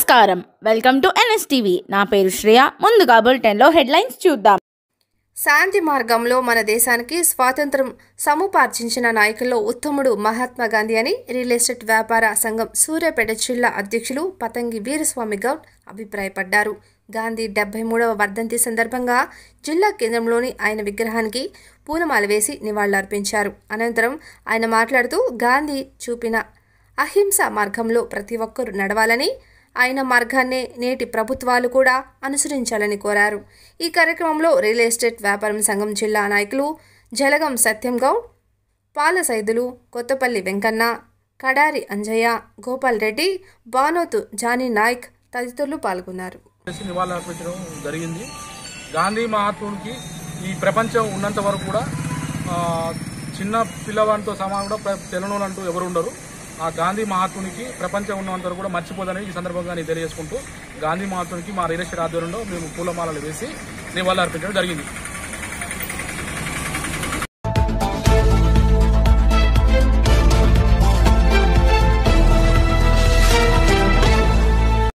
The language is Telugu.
నమస్కారం వెల్కమ్ టు ఎన్ఎస్టీవీ నా పేరు శ్రేయ ముందుగా బులెటిన్లో హెడ్లైన్స్ చూద్దాం శాంతి మార్గంలో మన దేశానికి స్వాతంత్రం సముపార్జించిన నాయకుల్లో ఉత్తముడు మహాత్మా గాంధీ అని రియల్ ఎస్టేట్ వ్యాపార సంఘం సూర్యాపేట జిల్లా అధ్యక్షులు పతంగి వీరస్వామి గౌడ్ అభిప్రాయపడ్డారు గాంధీ డెబ్బై మూడవ వర్ధంతి సందర్భంగా జిల్లా కేంద్రంలోని ఆయన విగ్రహానికి పూలమాల వేసి నివాళులర్పించారు అనంతరం ఆయన మాట్లాడుతూ గాంధీ చూపిన అహింస మార్గంలో ప్రతి ఒక్కరూ నడవాలని ఆయన మార్గాన్నే నేటి ప్రభుత్వాలు కూడా అనుసరించాలని కోరారు ఈ కార్యక్రమంలో రియల్ ఎస్టేట్ వ్యాపారం సంఘం జిల్లా నాయకులు జలగం సత్యం గౌడ్ పాల సైదులు కొత్తపల్లి వెంకన్న కడారి అంజయ్య గోపాల్ రెడ్డి బానోతు జానీ నాయక్ తదితరులు పాల్గొన్నారు చేసి నివాళులర్పించడం జరిగింది గాంధీ మహాత్ముడికి ఈ ప్రపంచం ఉన్నంత వరకు కూడా ఆ, చిన్న పిల్లవాడితో సమానం కూడా ప్ర- తెలియని అంటూ ఎవరు ఉండరు ఆ గాంధీ మహాత్మునికి ప్రపంచం ఉన్నంత వరకు కూడా మర్చిపోదని ఈ సందర్భంగా నేను తెలియజేసుకుంటూ గాంధీ మహాత్మునికి మా రియల్ ఎస్టేట్ ఆధ్వర్యంలో మేము పూలమాలలు వేసి నివాళులర్పించడం జరిగింది